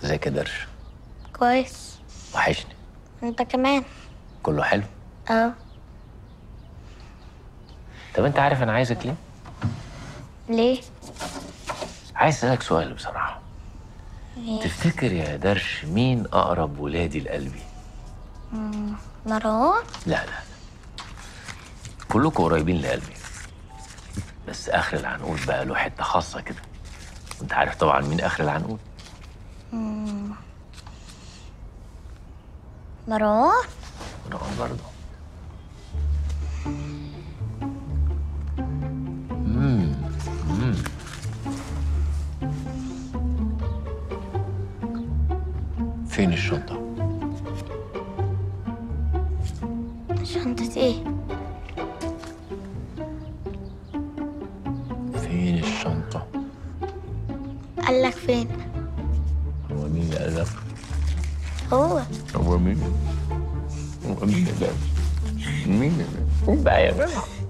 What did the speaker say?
ازيك يا درش كويس وحشني انت كمان كله حلو اه طب انت عارف انا عايزك ليه ليه عايز اسالك سؤال بصراحه ليه تفتكر يا درش مين اقرب ولادي لقلبي مروان لا لا لا كلكم قريبين لقلبي بس اخر العنقود بقى له حته خاصه كده وانت عارف طبعا مين اخر العنقود مروان مروان برضه مم. مم. فين الشنطة؟ شنطة ايه فين الشنطة؟ قال لك فين هو مين اللي قال لك؟ هو هو مين؟ هو مين اللي قال؟ مين اللي قال؟ قول بقى يا جماعة